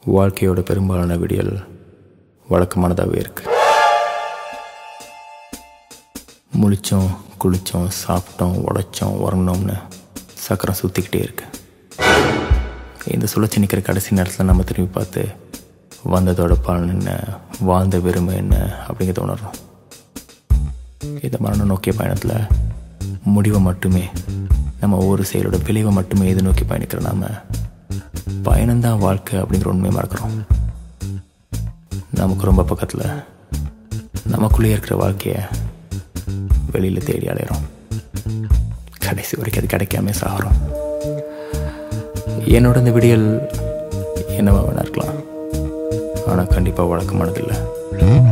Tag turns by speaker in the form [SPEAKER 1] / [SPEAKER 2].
[SPEAKER 1] வாழ்க்கையோட பெரும்பாலான விடியல் வழக்கமானதாகவே இருக்கு முழிச்சோம் குளித்தோம் சாப்பிட்டோம் உடைச்சோம் உறங்கினோம்னு சக்கரம் சுற்றிக்கிட்டே இருக்கு இந்த சுழற்சி நிற்கிற கடைசி நேரத்தில் நம்ம திரும்பி பார்த்து வந்ததோட பலன் என்ன வாழ்ந்த வெறுமை என்ன அப்படிங்கிறத உணர்றோம் இந்த மரணம் நோக்கிய பயணத்தில் முடிவை மட்டுமே நம்ம ஒவ்வொரு செயலோட விளைவை மட்டுமே எது நோக்கி பயணிக்கிற நாம பயணம்தான் வாழ்க்கை அப்படிங்கிற உண்மையை மறக்கிறோம் நமக்கு ரொம்ப பக்கத்தில் நமக்குள்ளே இருக்கிற வாழ்க்கையை வெளியில் தேடி அலையிறோம் கடைசி வரைக்கும் அது கிடைக்காம சாகிறோம் என்னோட இந்த விடியல் என்னவா வேணா இருக்கலாம் ஆனால் கண்டிப்பாக வழக்கமானதில்லை